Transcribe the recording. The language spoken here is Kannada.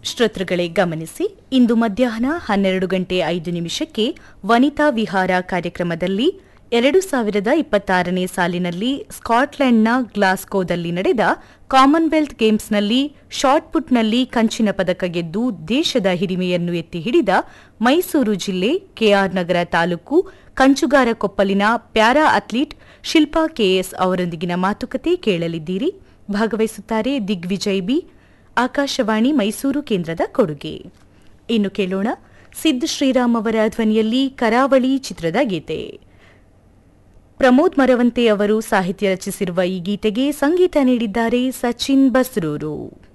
ಶ್ರೋತೃಗಳೇ ಗಮನಿಸಿ ಇಂದು ಮಧ್ಯಾಹ್ನ ಹನ್ನೆರಡು ಗಂಟೆ ಐದು ನಿಮಿಷಕ್ಕೆ ವನಿತಾ ವಿಹಾರ ಕಾರ್ಯಕ್ರಮದಲ್ಲಿ ಎರಡು ಸಾವಿರದ ಇಪ್ಪತ್ತಾರನೇ ಸಾಲಿನಲ್ಲಿ ಸ್ಕಾಟ್ಲೆಂಡ್ನ ಗ್ಲಾಸ್ಗೋದಲ್ಲಿ ನಡೆದ ಕಾಮನ್ವೆಲ್ತ್ ಗೇಮ್ಸ್ನಲ್ಲಿ ಶಾಟ್ಪುಟ್ನಲ್ಲಿ ಕಂಚಿನ ಪದಕ ಗೆದ್ದು ದೇಶದ ಹಿರಿಮೆಯನ್ನು ಎತ್ತಿ ಹಿಡಿದ ಮೈಸೂರು ಜಿಲ್ಲೆ ಕೆಆರ್ ನಗರ ತಾಲೂಕು ಕಂಚುಗಾರ ಕೊಪ್ಪಲಿನ ಪ್ಯಾರಾ ಅಥ್ಲೀಟ್ ಶಿಲ್ಪಾ ಕೆಎಸ್ ಅವರೊಂದಿಗಿನ ಮಾತುಕತೆ ಕೇಳಲಿದ್ದೀರಿ ಭಾಗವಹಿಸುತ್ತಾರೆ ದಿಗ್ವಿಜಯ್ ಬಿ ಆಕಾಶವಾಣಿ ಮೈಸೂರು ಕೇಂದ್ರದ ಕೊಡುಗೆ ಇನ್ನು ಕೇಳೋಣ ಸಿದ್ದ್ ಶ್ರೀರಾಮ್ ಅವರ ಧ್ವನಿಯಲ್ಲಿ ಕರಾವಳಿ ಚಿತ್ರದ ಗೀತೆ ಪ್ರಮೋದ್ ಮರವಂತೆ ಅವರು ಸಾಹಿತ್ಯ ರಚಿಸಿರುವ ಈ ಗೀತೆಗೆ ಸಂಗೀತ ನೀಡಿದ್ದಾರೆ ಸಚಿನ್ ಬಸ್ರೂರು